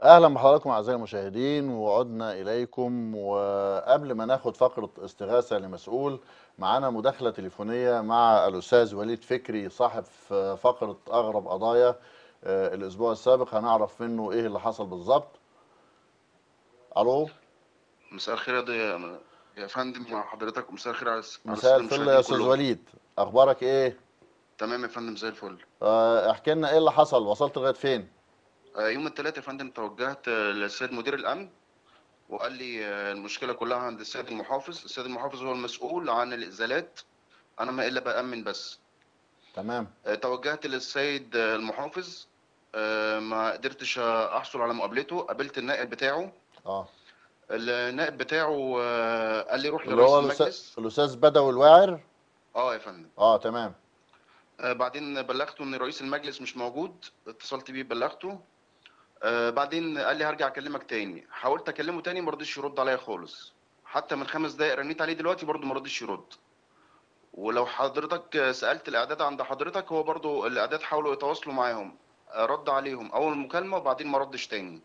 اهلا بحضراتكم اعزائي المشاهدين وعدنا اليكم وقبل ما ناخد فقره استغاثه لمسؤول معانا مداخله تليفونيه مع الاستاذ وليد فكري صاحب فقره اغرب قضايا آه، الاسبوع السابق هنعرف منه ايه اللي حصل بالظبط الو مساء الخير يا ضياء يا فندم مع حضرتك ومساء الخير على الس- على مساء السادة الفل يا استاذ كلهم. وليد اخبارك ايه تمام يا فندم زي الفل آه، احكي لنا ايه اللي حصل وصلت لغايه فين آه، يوم الثلاثاء يا فندم توجهت آه، للسيد مدير الامن وقال لي آه، المشكله كلها عند السيد المحافظ السيد المحافظ هو المسؤول عن الازالات انا ما الا بامن بس تمام آه، توجهت للسيد آه، المحافظ آه، ما قدرتش آه، احصل على مقابلته قابلت النائب بتاعه اه النائب بتاعه آه، قال لي روح اللي لرئيس هو المجلس الاستاذ الاستاذ بدوي الواعر اه يا فندم اه تمام آه، بعدين بلغته ان رئيس المجلس مش موجود اتصلت بيه بلغته آه، بعدين قال لي هرجع اكلمك تاني حاولت اكلمه تاني ما رضيش يرد عليا خالص حتى من خمس دقايق رنيت عليه دلوقتي برضه ما رضيش يرد ولو حضرتك آه، سألت الاعداد عند حضرتك هو برضه الاعداد حاولوا يتواصلوا معاهم آه، رد عليهم اول مكالمة وبعدين ما ردش تاني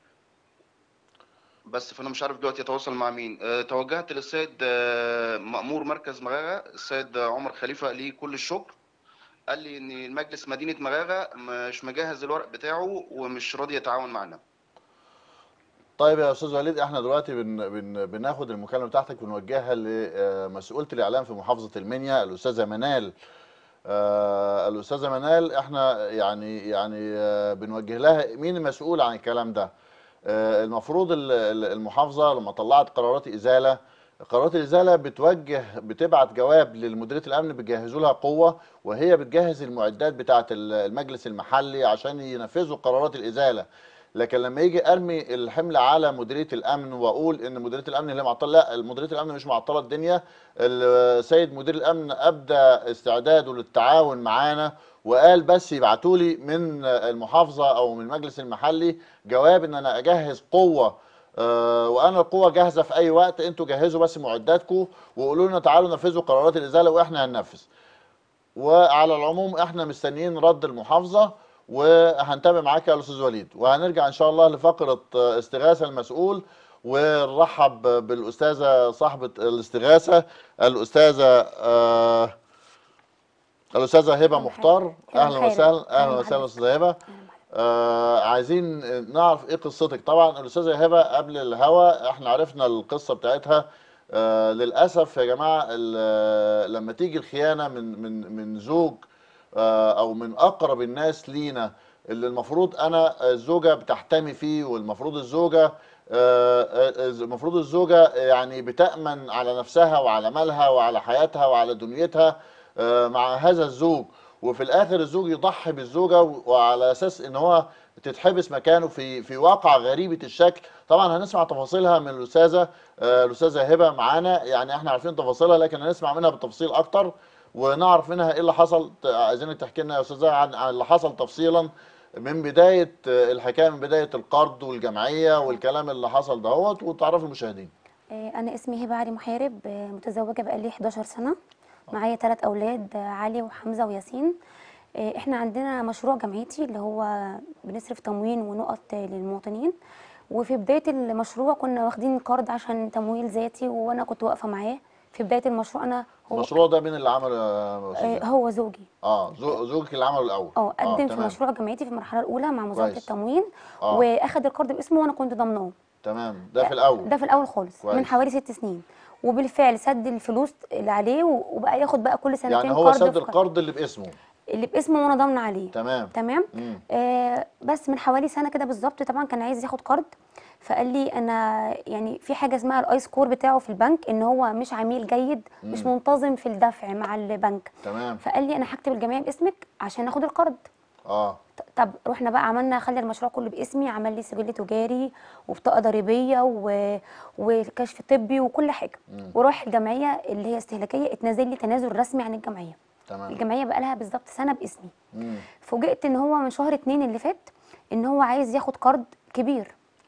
بس فانا مش عارف دلوقتي اتواصل مع مين آه، توجهت للسيد آه، مأمور مركز مغاغة السيد عمر خليفة ليه كل الشكر قال لي ان المجلس مدينه مغاغه مش مجهز الورق بتاعه ومش راضي يتعاون معنا طيب يا استاذ وليد احنا دلوقتي بن بن بناخد المكالمه بتاعتك بنوجهها لمسؤوله الاعلام في محافظه المنيا الاستاذه منال آه، الاستاذه منال احنا يعني يعني آه، بنوجه لها مين المسؤول عن الكلام ده آه، المفروض ال- ال- المحافظه لما طلعت قرارات ازاله قرارات الازاله بتوجه بتبعت جواب لمديريه الامن بيجهزوا لها قوه وهي بتجهز المعدات بتاعه ال- المجلس المحلي عشان ينفذوا قرارات الازاله لكن لما يجي ارمي الحمل على مديريه الامن واقول ان مديريه الامن اللي معطله لا مديريه الامن مش معطله الدنيا السيد مدير الامن ابدى استعداده للتعاون معانا وقال بس يبعتوا لي من المحافظه او من المجلس المحلي جواب ان انا اجهز قوه آه، وانا القوه جاهزه في اي وقت انتوا جهزوا بس معداتكم وقولوا لنا تعالوا نفذوا قرارات الازاله واحنا هننفذ وعلى العموم احنا مستنيين رد المحافظه وهنتابع معاك يا استاذ وليد وهنرجع ان شاء الله لفقره آه، استغاثه المسؤول ونرحب بالاستاذه صاحبه الاستغاثه الاستاذه آه الاستاذه هبه هبة مختار هبة اهلا محارب. وسهلا اهلا أهلا وسهلا بحضرتك. استاذه هبه آه عايزين نعرف ايه قصتك طبعا الاستاذه هبه قبل الهوا احنا عرفنا القصه بتاعتها آه للاسف يا جماعه ال- لما تيجي الخيانه من من من زوج آه او من اقرب الناس لينا اللي المفروض انا الزوجه بتحتمي فيه والمفروض الزوجه آه، آه، المفروض الزوجه يعني بتامن على نفسها وعلى مالها وعلى حياتها وعلى دنيتها آه، مع هذا الزوج وفي الاخر الزوج يضحي بالزوجه وعلى اساس ان هو تتحبس مكانه في في واقع غريبه الشكل طبعا هنسمع تفاصيلها من الاستاذه آه، الاستاذه هبه معانا يعني احنا عارفين تفاصيلها لكن هنسمع منها بالتفصيل اكتر ونعرف منها ايه اللي حصل ت- عايزينك تحكي لنا يا استاذه عن عن اللي حصل تفصيلا من بدايه آه، الحكايه من بدايه القرض والجمعيه والكلام اللي حصل دهوت وتعرف المشاهدين آه، أنا اسمي هبة علي محارب آه، متزوجة بقالي 11 سنة معايا ثلاث أولاد آه، علي وحمزة وياسين آه، إحنا عندنا مشروع جمعيتي اللي هو بنصرف تموين ونقط آه، للمواطنين وفي بداية المشروع كنا واخدين قرض عشان تمويل ذاتي وأنا كنت واقفة معاه في بداية المشروع أنا هو المشروع ده مين اللي عمله يا آه، استاذه هو زوجي اه زو- زوجك اللي عمله الاول اه قدم في تمام. مشروع جمعيتي في المرحلة الأولى مع وزارة كويس. التموين آه. وأخد القرض باسمه وأنا كنت ضامناه تمام ده في الاول ده في الاول خالص كويس. من حوالي ست سنين وبالفعل سد الفلوس اللي عليه و- وبقى ياخد بقى كل سنتين يعني هو قرض سد في قرض. القرض اللي باسمه اللي باسمه وانا ضامنه عليه تمام تمام مم. آه بس من حوالي سنه كده بالظبط طبعا كان عايز ياخد قرض فقال لي انا يعني في حاجه اسمها الاي سكور بتاعه في البنك ان هو مش عميل جيد مش مم. منتظم في الدفع مع البنك تمام فقال لي انا هكتب الجمعيه باسمك عشان اخد القرض اه ط- طب رحنا بقى عملنا خلي المشروع كله باسمي عمل لي سجل تجاري وبطاقه ضريبيه و... وكشف طبي وكل حاجه مم. وراح الجمعيه اللي هي استهلاكيه اتنازل لي تنازل رسمي عن الجمعيه تمام الجمعيه بقى لها بالظبط سنه باسمي مم. فوجئت ان هو من شهر اتنين اللي فات ان هو عايز ياخد قرض كبير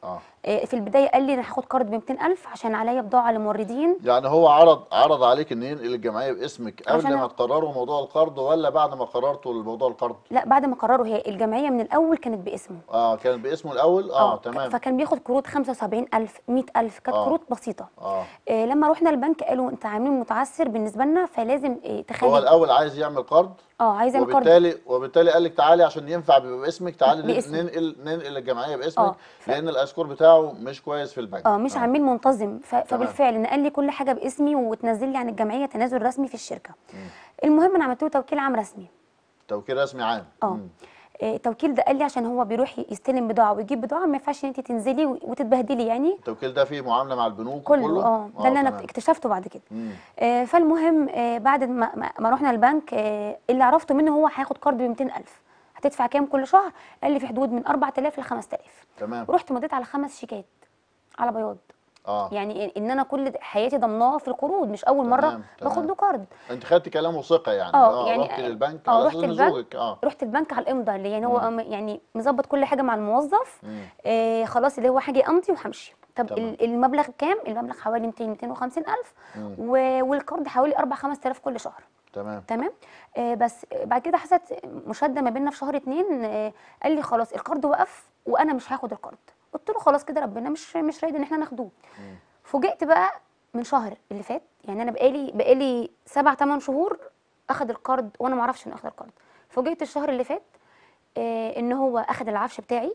اه آه، في البدايه قال لي انا هاخد قرض ب 200000 عشان عليا بضاعه لموردين يعني هو عرض عرض عليك ان ينقل الجمعيه باسمك قبل عشان ما أ- تقرروا موضوع القرض ولا بعد ما قررتوا الموضوع القرض لا بعد ما قرروا هي الجمعيه من الاول كانت باسمه اه كان باسمه الاول اه, ك- تمام فكان بياخد قروض 75000 100000 كانت آه. قروض بسيطه اه آه، لما رحنا البنك قالوا انت عاملين متعثر بالنسبه لنا فلازم آه، هو تخلي الاول عايز يعمل قرض اه عايز يعمل قرض وبالتالي وبالتالي قال لك تعالي عشان ينفع بيبقى باسمك تعالي نن- باسمي. ننقل ننقل الجمعيه باسمك آه. لان الاسكور بتاعه مش كويس في البنك اه مش عميل منتظم ف- تمام. فبالفعل نقل لي كل حاجه باسمي وتنزل لي عن الجمعيه تنازل رسمي في الشركه المهم انا عملت له توكيل عام رسمي توكيل رسمي عام اه مم. آه، التوكيل ده قال لي عشان هو بيروح يستلم بضاعه ويجيب بضاعه ما ينفعش ان انت تنزلي وتتبهدلي يعني التوكيل ده فيه معامله مع البنوك كله وكله؟ اه ده اللي انا تمام. اكتشفته بعد كده مم. آه، فالمهم آه، بعد ما, ما, ما رحنا البنك آه، اللي عرفته منه هو هياخد قرض ب 200000 هتدفع كام كل شهر قال لي في حدود من 4000 ل 5000 تمام رحت مضيت على خمس شيكات على بياض اه يعني ان انا كل حياتي ضمناه في القروض مش اول مره تمام، باخد تمام. له قرض انت خدت كلامه ثقه يعني اه يعني رحت للبنك اه على رحت أساس إن البنك زوجك اه رحت البنك على الامضاء اللي يعني هو أم- يعني مظبط كل حاجه مع الموظف مم. آه خلاص اللي هو حاجه امضي وهمشي طب تمام. ال- المبلغ كام المبلغ حوالي 200 250 الف مم. و- والقرض حوالي 4 5000 كل شهر تمام تمام آه بس بعد كده حصلت مشاده ما بيننا في شهر اتنين آه قال لي خلاص القرض وقف وانا مش هاخد القرض قلت له خلاص كده ربنا مش مش رايد ان احنا ناخدوه فوجئت بقى من شهر اللي فات يعني انا بقالي بقالي سبع ثمان شهور اخد القرض وانا ما اعرفش انه اخد القرض فوجئت الشهر اللي فات آه ان هو اخد العفش بتاعي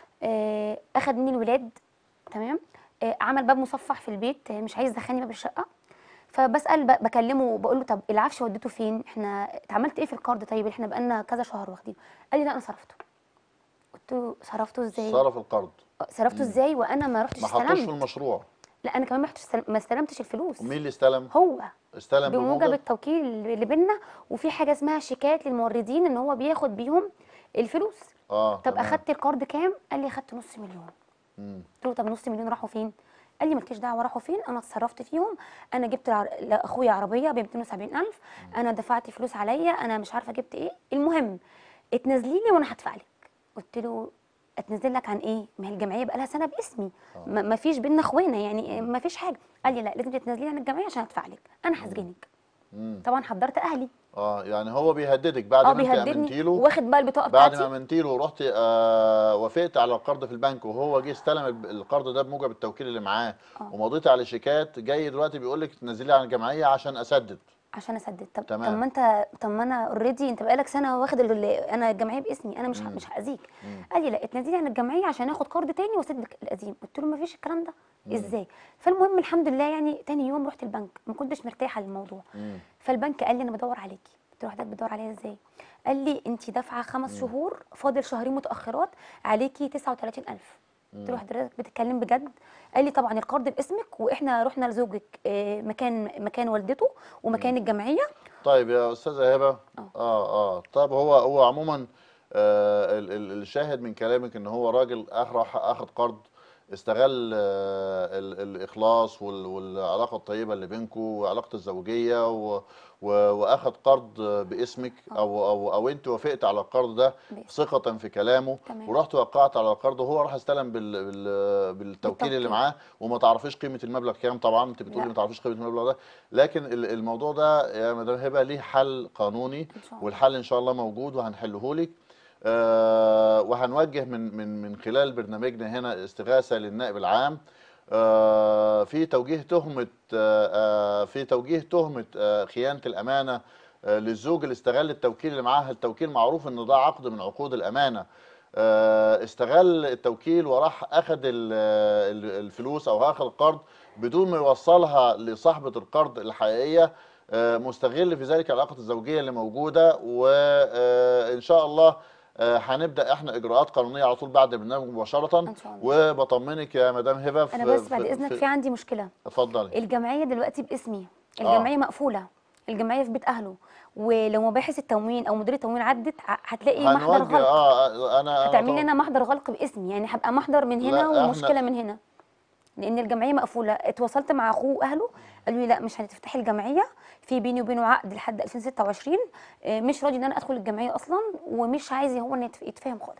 آه اخد مني الولاد تمام آه عمل باب مصفح في البيت آه مش عايز يدخلني باب الشقه فبسال ب- بكلمه بقول له طب العفش وديته فين احنا اتعملت ايه في القرض طيب احنا بقالنا كذا شهر واخدينه قال لي لا انا صرفته قلت له صرفته ازاي صرف القرض صرفته ازاي وانا ما رحتش ما حطوش في استلمت المشروع لا انا كمان ما رحتش استلم- ما استلمتش الفلوس ومين اللي استلم هو استلم بموجب بموجب التوكيل اللي بينا وفي حاجه اسمها شيكات للموردين ان هو بياخد بيهم الفلوس اه طب تمام. اخدت القرض كام قال لي اخدت نص مليون مم. قلت له طب نص مليون راحوا فين قال لي مالكيش دعوه راحوا فين انا اتصرفت فيهم انا جبت العر... لاخويا عربيه ب 270000 انا دفعت فلوس عليا انا مش عارفه جبت ايه المهم اتنازلي لي وانا هدفع لك قلت له اتنزل لك عن ايه ما هي الجمعيه بقى لها سنه باسمي ما ما فيش بينا اخوانا يعني ما فيش حاجه قال لي لا لازم تتنازلي عن الجمعيه عشان ادفع لك انا هسجنك مم. طبعا حضرت اهلي اه يعني هو بيهددك بعد اه ما انت امنتي بيهددني له واخد بقى البطاقه بعد بتاعتي ما امنتي له ورحت آه وافقت على القرض في البنك وهو جه استلم الب- القرض ده بموجب التوكيل اللي معاه آه. ومضيت على شيكات جاي دلوقتي بيقول لك تنزلي عن الجمعيه عشان اسدد عشان اسدد طب تمام. طب ما انت طب ما انا اوريدي انت بقالك سنه واخد ال- انا الجمعيه باسمي انا مش ه- مش هاذيك قال لي لا اتنازلي عن الجمعيه عشان اخد قرض تاني واسدد القديم قلت له ما فيش الكلام ده ازاي فالمهم الحمد لله يعني تاني يوم رحت البنك ما كنتش مرتاحه للموضوع مم. فالبنك قال لي انا بدور عليكي قلت له حضرتك بتدور عليا ازاي قال لي انت دافعه خمس شهور فاضل شهرين متاخرات عليكي 39000 قلت له حضرتك بتتكلم بجد قال لي طبعا القرض باسمك واحنا رحنا لزوجك آه، مكان مكان والدته ومكان الجمعيه طيب يا استاذه هبه اه اه طب هو هو عموما آه ال- ال- الشاهد من كلامك ان هو راجل أخ- راح اخد قرض استغل آه ال- الاخلاص وال- والعلاقه الطيبه اللي بينكم وعلاقه الزوجيه و و- واخد قرض باسمك او او او انت وافقت على القرض ده باسمي. ثقه في كلامه تمام. ورحت وقعت على القرض وهو راح استلم بال بال بالتوكيل اللي بالتوكيل. معاه وما تعرفيش قيمه المبلغ كام طبعا انت بتقولي لا. ما تعرفيش قيمه المبلغ ده لكن ال- الموضوع ده يا مدام هبه ليه حل قانوني إن شاء الله. والحل ان شاء الله موجود وهنحله لك آه وهنوجه من من من خلال برنامجنا هنا استغاثه للنائب العام آه في توجيه تهمه آه آه في توجيه تهمه آه خيانه الامانه آه للزوج اللي استغل التوكيل اللي معاه التوكيل معروف ان ده عقد من عقود الامانه آه، استغل التوكيل وراح اخد ال- ال- الفلوس او اخد القرض بدون ما يوصلها لصاحبه القرض الحقيقيه آه، مستغل في ذلك العلاقه الزوجيه اللي موجوده وان شاء الله آه، هنبدا احنا اجراءات قانونيه على طول بعد البرنامج مباشره إن شاء الله. وبطمنك يا مدام هبه في انا بس بعد في- اذنك في- في عندي مشكله اتفضلي الجمعيه دلوقتي باسمي آه. الجمعيه مقفوله الجمعيه في بيت اهله ولو مباحث التموين او مدير التموين عدت ع- هتلاقي محضر هنوجه غلق اه انا هتعمل أنا لي انا محضر غلق باسمي يعني هبقى محضر من لا، هنا إحنا- ومشكله من هنا لان الجمعيه مقفوله اتواصلت مع اخوه واهله قالوا لي لا مش هتفتحي الجمعيه في بيني وبينه عقد لحد 2026 آه، مش راضي ان انا ادخل الجمعيه اصلا ومش عايز هو ان يتف- يتفاهم خالص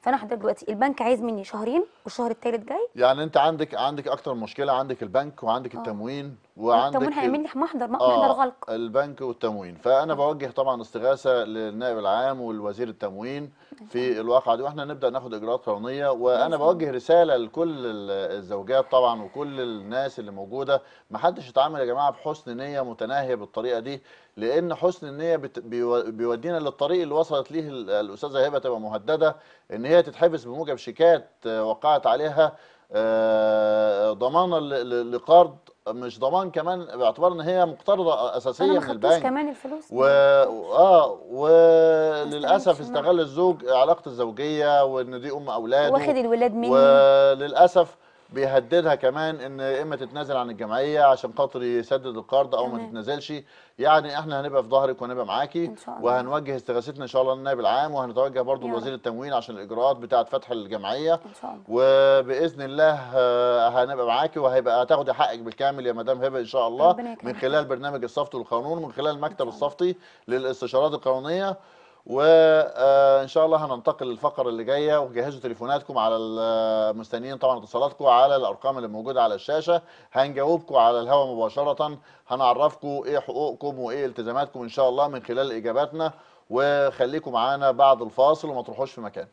فانا حضرتك دلوقتي البنك عايز مني شهرين والشهر الثالث جاي يعني انت عندك عندك اكتر مشكله عندك البنك وعندك آه. التموين وعندك التموين هيعمل لي محضر محضر اه غلق البنك والتموين فانا بوجه طبعا استغاثه للنائب العام والوزير التموين في الواقعه دي واحنا نبدا ناخد اجراءات قانونيه وانا بوجه رساله لكل ال- الزوجات طبعا وكل الناس اللي موجوده ما حدش يتعامل يا جماعه بحسن نيه متناهيه بالطريقه دي لان حسن النيه بت- بيو- بيودينا للطريق اللي وصلت ليه ال- الاستاذه هبه تبقى مهدده ان هي تتحبس بموجب شيكات آه، وقعت عليها آه، ضمانا ل- ل- لقرض مش ضمان كمان باعتبار ان هي مقترضه اساسيه انا ما من خدتوش البنك كمان الفلوس و اه وللاسف استلمش منها. استغل الزوج علاقته الزوجيه وان دي ام اولاده واخد الولاد مني وللاسف بيهددها كمان ان يا اما تتنازل عن الجمعيه عشان خاطر يسدد القرض او ما تمام. تتنازلش يعني احنا هنبقى في ظهرك وهنبقى معاكي إن شاء الله. وهنوجه استغاثتنا ان شاء الله للنائب العام وهنتوجه برضو يا لوزير رب. التموين عشان الاجراءات بتاعه فتح الجمعيه ان شاء الله وباذن الله آه، هنبقى معاكي وهيبقى هتاخدي حقك بالكامل يا مدام هبه ان شاء الله ربنا يكرمك. من خلال برنامج الصفت والقانون ومن خلال المكتب الصفتي للاستشارات القانونيه وان شاء الله هننتقل للفقره اللي جايه وجهزوا تليفوناتكم على ال- مستنيين طبعا اتصالاتكم على الارقام اللي موجوده على الشاشه هنجاوبكم على الهواء مباشره هنعرفكم ايه حقوقكم وايه التزاماتكم ان شاء الله من خلال اجاباتنا وخليكم معانا بعد الفاصل وما تروحوش في مكان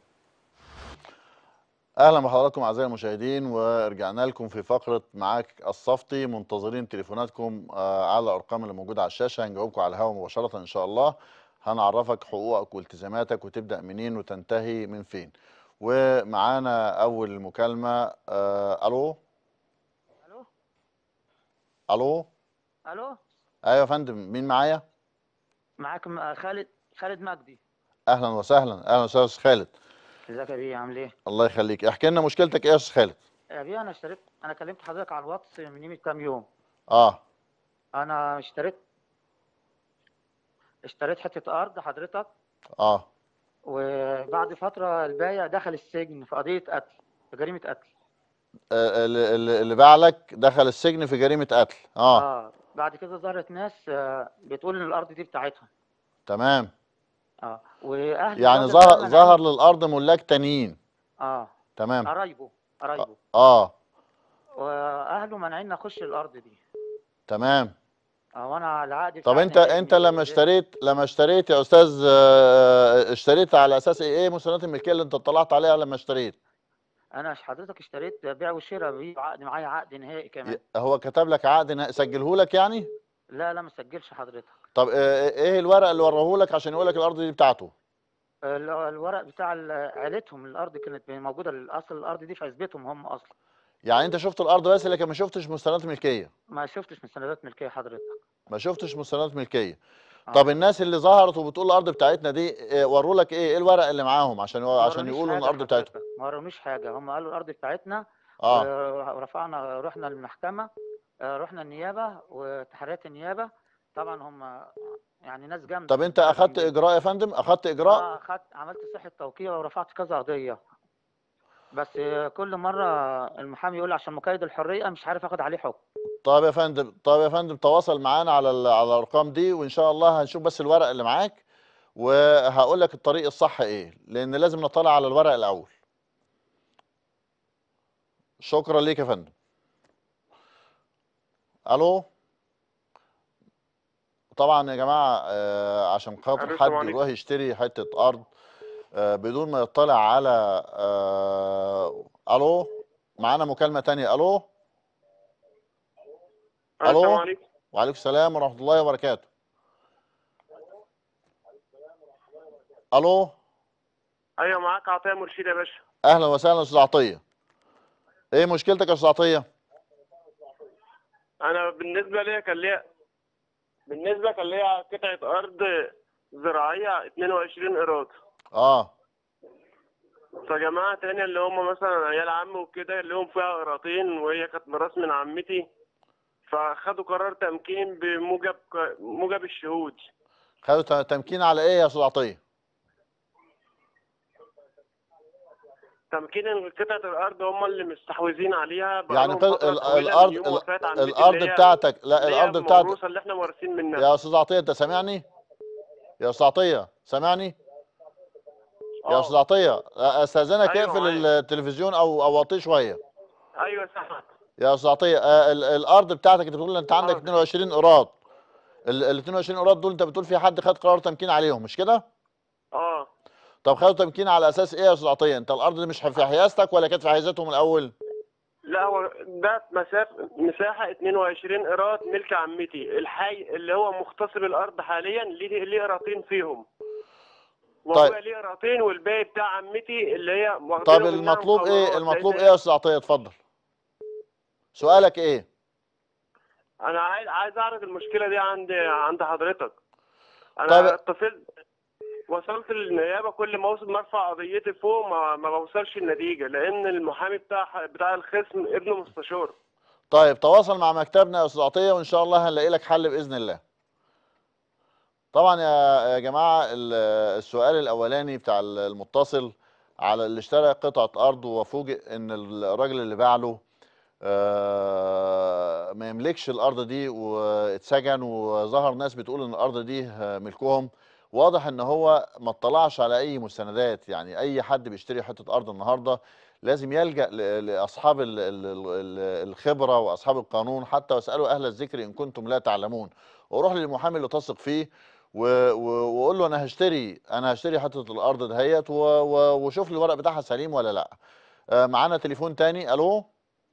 اهلا بحضراتكم اعزائي المشاهدين ورجعنا لكم في فقره معاك الصفتي منتظرين تليفوناتكم آه، على الارقام اللي موجوده على الشاشه هنجاوبكم على الهواء مباشره ان شاء الله هنعرفك حقوقك والتزاماتك وتبدا منين وتنتهي من فين ومعانا اول مكالمه آه، الو الو الو الو ايوه يا فندم مين معايا معاكم آه، خالد خالد مجدي اهلا وسهلا اهلا وسهلا استاذ خالد ازيك يا بيه عامل ايه الله يخليك احكي لنا مشكلتك ايه يا استاذ خالد يا بيه انا اشتريت انا كلمت حضرتك على الواتس من يومين كام يوم اه انا اشتريت اشتريت حته ارض حضرتك اه وبعد فتره البايع دخل السجن في قضيه قتل في جريمه قتل آه، اللي اللي- اللي باع لك دخل السجن في جريمه قتل اه اه بعد كده ظهرت ناس آه، بتقول ان الارض دي بتاعتها تمام اه واهل يعني الراجل ظهر ده منعني- ظهر للارض ملاك تانيين اه تمام قرايبه قرايبه اه واهله مانعين اخش الارض دي تمام اه وانا العقد طب بتاعي انت نهائي انت من لما البداية. اشتريت لما اشتريت يا استاذ آه، اشتريت على اساس ايه ايه مستندات الملكيه اللي انت اطلعت عليها لما اشتريت انا حضرتك اشتريت بيع وشراء بيه عقد معايا عقد نهائي كمان ي- هو كتب لك عقد نه- سجله لك يعني لا لا ما سجلش حضرتك طب اه، ايه الورق اللي وراه لك عشان يقول لك الارض دي بتاعته ال- الورق بتاع ال- عيلتهم الارض كانت موجوده الاصل الارض دي في عزبتهم هم اصلا يعني انت شفت الارض بس لكن ما شفتش مستندات ملكيه ما شفتش مستندات ملكيه حضرتك ما شفتش مستندات ملكيه آه. طب الناس اللي ظهرت وبتقول الارض بتاعتنا دي اه، وروا لك ايه ايه الورق اللي معاهم عشان ما عشان ورونيش يقولوا ان حاجة الارض بتاعتهم حضرتك، ما ورونيش حاجه هم قالوا الارض بتاعتنا اه ورفعنا رحنا المحكمه آه، رحنا النيابه وتحريات النيابه طبعا هم يعني ناس جامده طب انت ناس اخدت جامدين. اجراء يا فندم اخدت اجراء اه خدت عملت صحة توقيع ورفعت كذا قضية بس آه، كل مرة المحامي يقول عشان مقيد الحرية مش عارف اخد عليه حكم طيب يا فندم طيب يا فندم تواصل معانا على ال- على الارقام دي وان شاء الله هنشوف بس الورق اللي معاك وهقول لك الطريق الصح ايه لان لازم نطلع على الورق الاول شكرا ليك يا فندم الو طبعا يا جماعه آه، عشان خاطر ألو، حد السلام عليكم. يروح يشتري حته ارض آه، بدون ما يطلع على آه، الو معانا مكالمه تانية الو ألو؟ السلام عليكم وعليكم السلام ورحمة الله وبركاته. ألو ايوه معاك عطيه مرشد يا باشا أهلا وسهلا أستاذ عطية. إيه مشكلتك يا أستاذ عطية؟ انا بالنسبه ليا كان ليا بالنسبه كان ليا قطعه ارض زراعيه 22 ايراد آه فجماعه تانية اللي هم مثلا عيال عم وكده اللي هم فيها قراطين وهي كانت ميراث من عمتي فخدوا قرار تمكين بموجب موجب الشهود خدوا ت- تمكين على إيه يا أستاذ عطية؟ تمكين قطعه الارض هم اللي مستحوذين عليها يعني بقالهم قل- فترة ال- طويلة من الأرض يوم وفاة ال- عمتي الأرض اللي هي- بتاعتك لا اللي هي الأرض بتاعتك الموروثة اللي احنا وارثين منها يا أستاذ عطية أنت سامعني؟ يا أستاذ عطية سامعني؟ يا آه. استاذ عطيه استاذنك أيوة اقفل معاك. التلفزيون او او وطيه شويه ايوه سامعك يا استاذ عطيه آه، ال- الارض بتاعتك انت بتقول انت عندك آه. 22 ايراد ال ال 22 ايراد دول انت بتقول في حد خد قرار تمكين عليهم مش كده اه طب خدوا تمكين على اساس ايه يا استاذ عطيه انت الارض دي مش في حيازتك ولا كانت في حيازتهم الاول لا هو ده مسافة مساحة 22 قيراط ملك عمتي الحي اللي هو مغتصب الأرض حاليا ليه ليه قيراطين فيهم وأبويا ليه قيراطين والباقي بتاع عمتي اللي هي طب واخدينه منها المطلوب ايه مصورات، المطلوب لأن ايه يا استاذ عطيه اتفضل سؤالك ايه أنا عايز عايز أعرض المشكلة دي عند عند حضرتك أنا طيب. اتصلت وصلت للنيابة كل ما اوصل ما ارفع قضيتي فوق ما, ما بوصلش النتيجة لأن المحامي بتاع بتاع الخصم ابنه مستشار طيب تواصل مع مكتبنا يا استاذ عطيه وان شاء الله هنلاقي لك حل باذن الله طبعا يا يا جماعه ال- السؤال الاولاني بتاع المتصل على اللي اشترى قطعه ارض وفوجئ ان الراجل اللي باع له آه، ما يملكش الارض دي واتسجن وظهر ناس بتقول ان الارض دي آه، ملكهم واضح ان هو ما اطلعش على اي مستندات يعني اي حد بيشتري حته ارض النهارده لازم يلجا ل- لاصحاب ال- ال- ال- الخبره واصحاب القانون حتى واسالوا اهل الذكر ان كنتم لا تعلمون وروح للمحامي اللي تثق فيه و- و- وقول له انا هشتري انا هشتري حته الارض دهيت و- و- وشوف لي الورق بتاعها سليم ولا لا آه، معانا تليفون تاني الو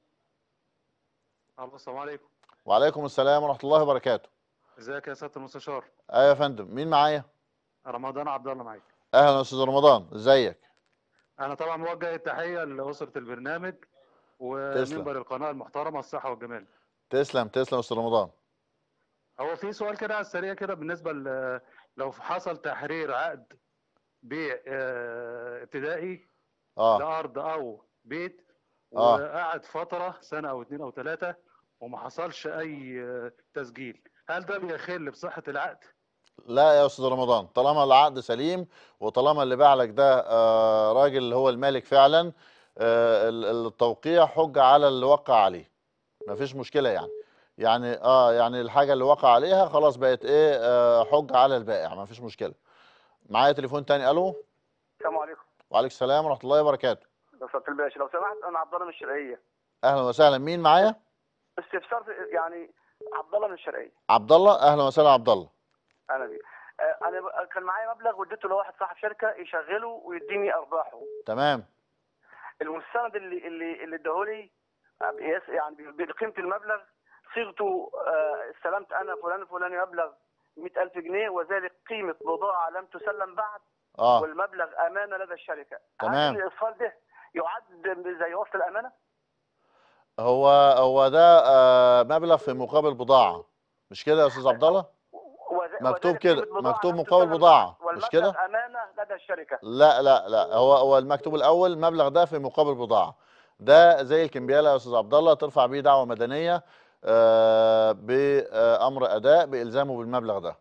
الو السلام عليكم وعليكم السلام ورحمه الله وبركاته ازيك يا سياده المستشار ايوه يا فندم مين معايا رمضان عبد الله معاك اهلا يا استاذ رمضان ازيك انا طبعا موجه التحيه لاسره البرنامج تسلم. ومنبر القناه المحترمه الصحه والجمال تسلم تسلم يا استاذ رمضان هو في سؤال كده على السريع كده بالنسبه ل- لو حصل تحرير عقد بيع آه، ابتدائي اه لارض او بيت آه. وقعد فتره سنه او اتنين او ثلاثه وما حصلش اي آه، تسجيل هل ده بيخل بصحه العقد؟ لا يا استاذ رمضان طالما العقد سليم وطالما اللي باع لك ده آه راجل اللي هو المالك فعلا آه ال- التوقيع حجه على اللي وقع عليه مفيش مشكله يعني يعني اه يعني الحاجه اللي وقع عليها خلاص بقت ايه آه حجه على البائع مفيش مشكله معايا تليفون تاني الو السلام عليكم وعليكم السلام ورحمه الله وبركاته يا استاذ الباشا لو سمحت انا عبد الله من الشرقيه اهلا وسهلا مين معايا استفسار في- يعني عبد الله من الشرقيه عبد الله اهلا وسهلا عبد الله انا بيه آه، انا ب- كان معايا مبلغ واديته لواحد صاحب شركه يشغله ويديني ارباحه تمام المستند اللي اللي اللي اداهولي آه، بيس- يعني ب- بقيمه المبلغ صيغته آه، استلمت انا فلان الفلاني مبلغ 100000 جنيه وذلك قيمه بضاعه لم تسلم بعد اه والمبلغ امانه لدى الشركه تمام. هل الايصال ده يعد زي وصل الامانه؟ هو هو ده آه مبلغ في مقابل بضاعه مش كده يا استاذ عبد الله وذ- مكتوب وذلك كده، قيمة بضاعة مكتوب لم مقابل تسلم بضاعة، بعد، مش والمبلغ كده؟ امانه لدى الشركه لا لا لا هو هو المكتوب الاول المبلغ ده في مقابل بضاعه ده زي الكمبياله يا استاذ عبد الله ترفع بيه دعوه مدنيه آه، بامر اداء بالزامه بالمبلغ ده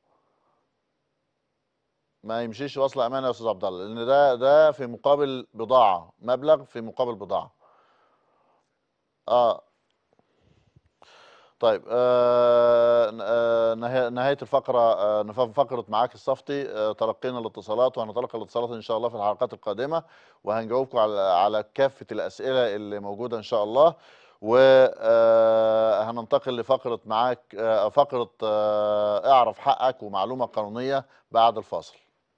ما يمشيش وصل امانه يا استاذ عبد الله لان ده ده في مقابل بضاعه مبلغ في مقابل بضاعه اه طيب آه ن- آه نهاية, نهاية الفقرة آه نف- فقرة معاك الصفتي آه تلقينا الاتصالات وهنتلقى الاتصالات إن شاء الله في الحلقات القادمة وهنجاوبكم على على كافة الأسئلة اللي موجودة إن شاء الله وهننتقل لفقرة معاك آه فقرة آه اعرف حقك ومعلومة قانونية بعد الفاصل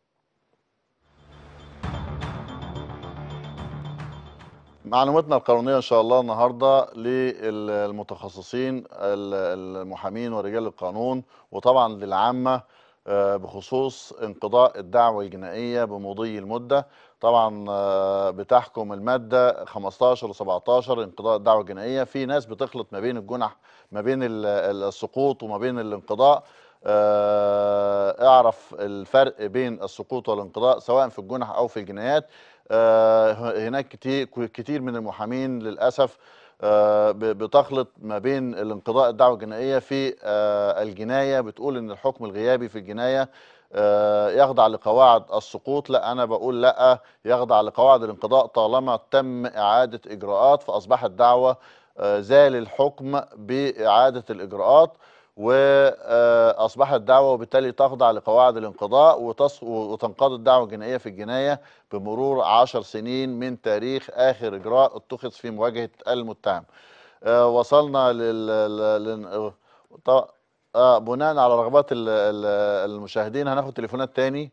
معلوماتنا القانونية إن شاء الله النهاردة للمتخصصين ال- المحامين ورجال القانون وطبعا للعامة آه، بخصوص انقضاء الدعوة الجنائية بمضي المدة طبعا آه، بتحكم المادة 15 و 17 انقضاء الدعوة الجنائية في ناس بتخلط ما بين الجنح ما بين ال- ال- السقوط وما بين الانقضاء آه، اعرف الفرق بين السقوط والانقضاء سواء في الجنح او في الجنايات آه، هناك كتير كتير من المحامين للاسف آه، ب- بتخلط ما بين الانقضاء الدعوه الجنائيه في آه، الجنايه بتقول ان الحكم الغيابي في الجنايه آه، يخضع لقواعد السقوط لا انا بقول لا يخضع لقواعد الانقضاء طالما تم اعاده اجراءات فاصبحت دعوه آه، زال الحكم باعاده الاجراءات واصبحت الدعوه وبالتالي تخضع لقواعد الانقضاء وتص... وتنقضي الدعوه الجنائيه في الجنايه بمرور عشر سنين من تاريخ اخر اجراء اتخذ في مواجهه المتهم. آه، وصلنا لل, لل... لل... ط- آه بناء على رغبات ال- ال- المشاهدين هناخد تليفونات تاني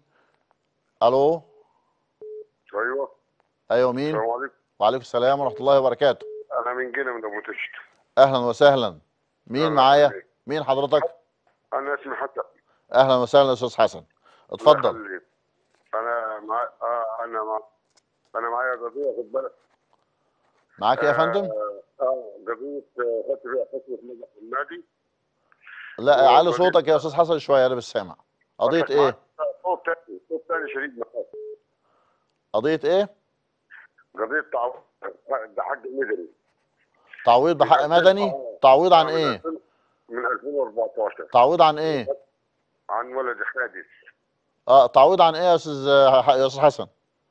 الو ايوه ايوه مين السلام عليكم وعليكم السلام ورحمه الله وبركاته انا من جنة من ابو تشت اهلا وسهلا مين أهلا معايا وسهلا. مين حضرتك انا اسمي حسن اهلا وسهلا يا استاذ حسن اتفضل الله يخليك. انا مع... آه انا مع... انا معايا قضيه خد بالك معاك إيه يا فندم اه قضيه آه، خدت فيها حكم في نجح النادي لا هو علي قضية- صوتك يا استاذ حسن شويه انا مش سامع قضيه أصلك ايه معاك صوت تاني صوت تاني شديد معاك قضيه ايه قضيه تعويض ده حق مدني تعويض بحق مدني تعويض عن من ايه 2000 من 2014 تعويض عن ايه عن ولد حادث اه تعويض عن ايه يا استاذ يا استاذ حسن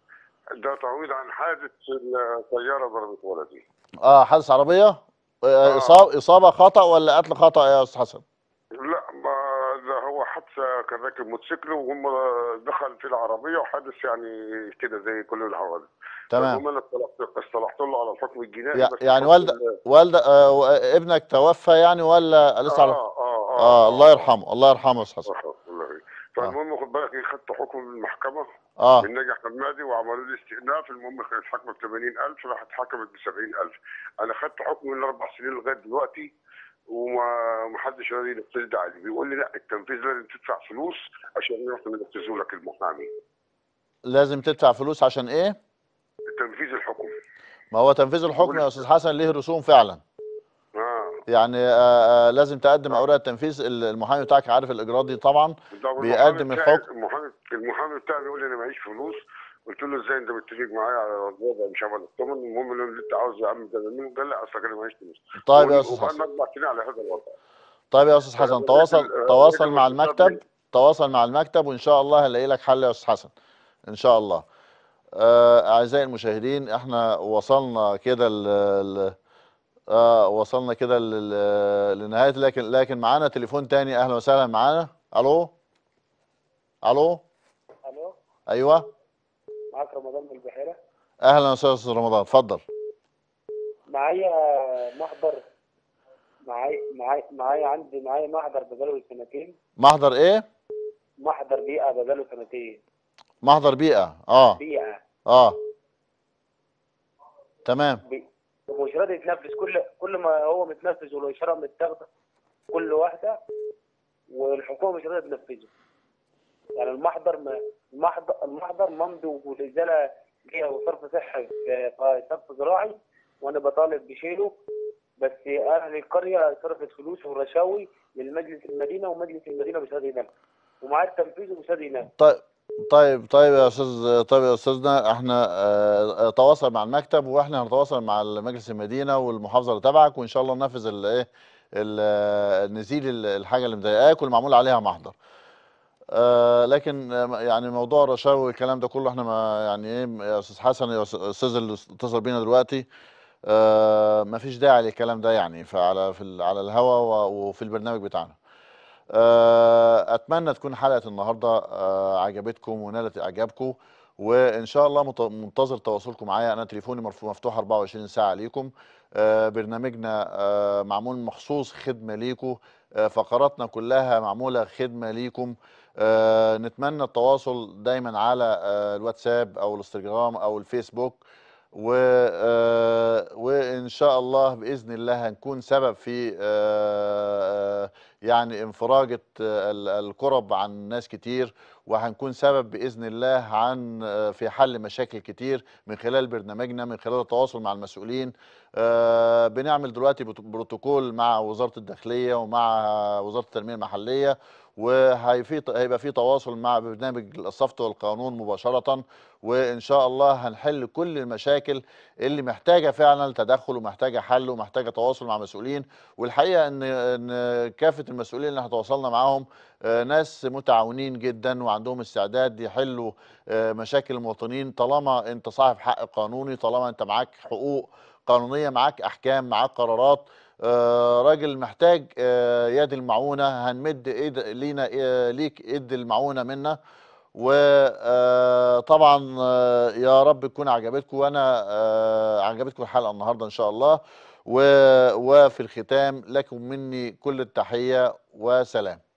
ده تعويض عن حادث السياره ضربت ولدي اه حادث عربيه آه آه. اصابه اصابه خطا ولا قتل خطا يا استاذ حسن لا ما ده هو حادثه كان راكب موتوسيكل وهم دخل في العربيه وحادث يعني كده زي كل الحوادث تمام المهم انا اصطلحت اصطلحت له على الحكم الجنائي يع- بس يعني الحكم والد ال- والد آه و- ابنك توفى يعني ولا لسه اه على اه اه اه الله يرحمه الله يرحمه يا استاذ حسن آه، الله يرحمه. فالمهم خد بالك ايه خدت حكم من المحكمه اه من نجح حمادي وعملوا لي استئناف المهم كانت حكمه ب 80000 راحت حكمت ب 70000 انا خدت حكم من اربع سنين لغايه دلوقتي وما ما حدش راضي ينفذ ده عليه بيقول لي لا التنفيذ لازم تدفع فلوس عشان يعرفوا ينفذوا لك المحامي لازم تدفع فلوس عشان ايه تنفيذ الحكم ما هو تنفيذ الحكم يا استاذ حسن ليه رسوم فعلا اه يعني آه آه لازم تقدم اوراق التنفيذ ال- المحامي بتاعك عارف الاجراءات دي طبعا ده المحامي بيقدم بتاعي- الحكم. المحامي المحامي بتاعي بيقول لي انا معيش فلوس قلت له ازاي انت متفق معايا على الوضع مش عمل الثمن المهم اللي انت عاوز اعمل ده منه قال لا اصل انا معيش فلوس طيب يا استاذ وبقى حسن اربع سنين على هذا الوضع طيب يا استاذ حسن أنا تواصل بقول لك ال- تواصل بقول مع لك المكتب الأستاذ تواصل مع المكتب وان شاء الله هنلاقي لك حل يا استاذ حسن ان شاء الله آه اعزائي المشاهدين احنا وصلنا كده ل ل- آه وصلنا كده لل- لنهايه لكن لكن معانا تليفون تاني اهلا وسهلا معانا الو الو الو ايوه معاك رمضان من البحيره اهلا وسهلا استاذ رمضان اتفضل معايا محضر معايا معايا معايا عندي معايا محضر بقاله سنتين محضر ايه محضر بيئه بقاله سنتين محضر بيئه اه بيئه اه تمام بي... ومش راضي يتنفذ كل كل ما هو متنفذ والاشاره متاخده كل واحده والحكومه مش راضيه تنفذه يعني المحضر ما المحضر المحضر ممضي والازاله جهه وصرف صحي في في صرف زراعي وانا بطالب بشيله بس اهل القريه صرفت فلوس ورشاوي للمجلس المدينه ومجلس المدينه مش راضي ينفذ ومعاه التنفيذ ومش راضي ينفذ طيب طيب طيب يا استاذ طيب يا استاذنا احنا اه اه تواصل مع المكتب واحنا هنتواصل مع مجلس المدينه والمحافظه اللي تبعك وان شاء الله ننفذ الايه نزيل ال- الحاجه اللي مضايقاك واللي معمول عليها محضر. آه لكن آه، يعني موضوع الرشاوي والكلام ده كله احنا ما يعني ايه يا استاذ حسن يا استاذ اللي اتصل بينا دلوقتي آه ما فيش داعي للكلام ده يعني فعلى في ال- على الهوا و- وفي البرنامج بتاعنا. آه، اتمنى تكون حلقه النهارده آه، عجبتكم ونالت اعجابكم وان شاء الله مت- منتظر تواصلكم معايا انا تليفوني مرفوع مفتوح 24 ساعه ليكم آه، برنامجنا آه، معمول مخصوص خدمه ليكم آه، فقراتنا كلها معموله خدمه ليكم آه، نتمنى التواصل دايما على آه، الواتساب او الانستجرام او الفيسبوك و آه، وان شاء الله باذن الله هنكون سبب في آه، آه، يعني انفراجه آه، ال- الكرب عن ناس كتير وهنكون سبب باذن الله عن آه، في حل مشاكل كتير من خلال برنامجنا من خلال التواصل مع المسؤولين آه، بنعمل دلوقتي بروتو- بروتوكول مع وزاره الداخليه ومع وزاره التنميه المحليه وهيبقى في تواصل مع برنامج الصفت والقانون مباشره وان شاء الله هنحل كل المشاكل اللي محتاجه فعلا تدخل ومحتاجه حل ومحتاجه تواصل مع مسؤولين والحقيقه ان ان كافه المسؤولين اللي احنا تواصلنا معاهم آه، ناس متعاونين جدا وعندهم استعداد يحلوا آه، مشاكل المواطنين طالما انت صاحب حق قانوني طالما انت معاك حقوق قانونيه معاك احكام معاك قرارات آه، راجل محتاج آه، يد المعونه هنمد ايد لينا آه، ليك ايد المعونه منا وطبعا يا رب تكون عجبتكم وانا آه، عجبتكم الحلقه النهارده ان شاء الله و- وفي الختام لكم مني كل التحيه وسلام